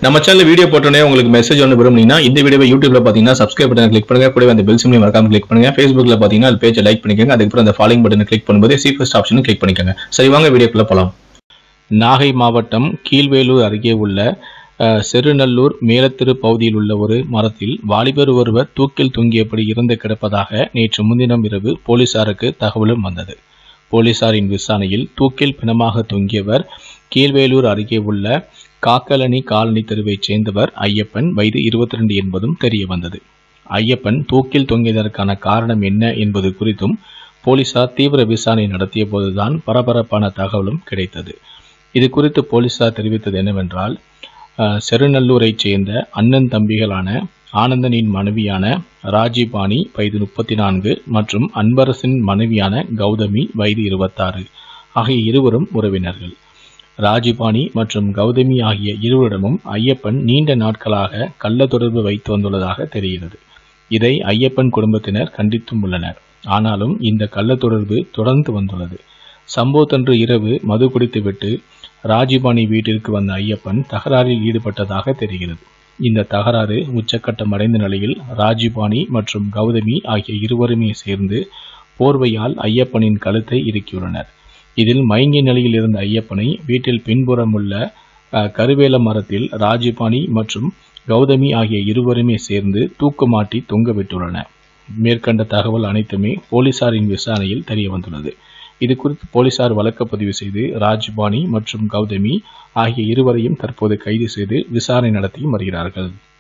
நம்ம channel video போட்டோன்னே உங்களுக்கு மெசேஜ் ஒன்று விரும்புனீங்கன்னா இந்த வீடியோவை யூடியூப்ல பார்த்தீங்கன்னா சப்ஸ்கிரைப் பட்டன் கிளிக் பண்ணுங்க கூடவே அந்த பெல் சிம்லையும் மறக்காம கிளிக் பண்ணுங்க ஃபேஸ்புக்ல பார்த்தீங்கன்னா அது பேஜை லைக் பண்ணிக்கோங்க அதுக்கப்புறம் அந்த ஃபாலோயிங் பட்டனை கிளிக் பண்ணும்போது சி ஃபர்ஸ்ட் ஆப்ஷனும் கிளிக் பண்ணிக்கோங்க சரி வாங்க வீடியோக்குள்ள போலாம் நாகை மாவட்டம் கீழ்வேலூர் அருகே உள்ள அஹ், செருநல்லூர் மேலத்திரு பகுதியில் உள்ள ஒரு மரத்தில் வாலிபர் ஒருவர் தூக்கில் தொங்கியபடி இறந்து கிடப்பதாக நேற்று முன்தினம் இரவு போலீசாருக்கு தகவலும் வந்தது போலீசாரின் விசாரணையில் தூக்கில் பிணமாக தொங்கியவர் கீழ்வேலூர் அருகே உள்ள காக்கலனி காலனி தெருவைச் சேர்ந்தவர் ஐயப்பன் வயது 22 என்பதும் தெரிய வந்தது ஐயப்பன் தூக்கில் தொங்கியதற்கான காரணம் என்ன என்பது குறித்தும் போலீசார் தீவிர விசாரணை நடத்திய போதுதான் பரபரப்பான தகவலும் கிடைத்தது இது குறித்து போலீசார் தெரிவித்தது என்னவென்றால் அஹ், செருநல்லூரைச் சேர்ந்த அண்ணன் தம்பிகளான ஆனந்தனின் மனைவியான ராஜிபாணி வயது முப்பத்தி நான்கு மற்றும் அன்பரசின் மனைவியான கௌதமி வயது இருபத்தாறு ஆகிய இருவரும் உறவினர்கள் ராஜிபாணி மற்றும் கௌதமி ஆகிய இருவரிடமும் ஐயப்பன் நீண்ட நாட்களாக கள்ள தொடர்பு வைத்து வந்துள்ளதாக தெரிகிறது இதை ஐயப்பன் குடும்பத்தினர் கண்டித்தும் உள்ளனர் ஆனாலும் இந்த கள்ள தொடர்பு தொடர்ந்து வந்துள்ளது சம்பவத்தன்று இரவு மது குடித்துவிட்டு ராஜிபாணி வீட்டிற்கு வந்த ஐயப்பன் தகராறில் ஈடுபட்டதாக தெரிகிறது இந்த தகராறு உச்சக்கட்டம் அடைந்த நிலையில் ராஜிபாணி மற்றும் கௌதமி ஆகிய இருவருமே சேர்ந்து போர்வையால் ஐயப்பனின் கழுத்தை இறுக்கியுள்ளனர் இதில் மயங்கிய நிலையில் இருந்த ஐயப்பனை வீட்டில் பின்புறம் உள்ள அஹ், கருவேல மரத்தில் ராஜிபாணி மற்றும் கௌதமி ஆகிய இருவருமே சேர்ந்து தூக்குமாட்டி தொங்கவிட்டுள்ளனர் மேற்கண்ட தகவல் அனைத்துமே போலீசாரின் விசாரணையில் தெரிய வந்துள்ளது இது குறித்து போலீசார் வழக்கு பதிவு செய்து ராஜ்பாணி மற்றும் கௌதமி ஆகிய இருவரையும் தற்போது கைது செய்து விசாரணை நடத்தி வருகிறார்கள்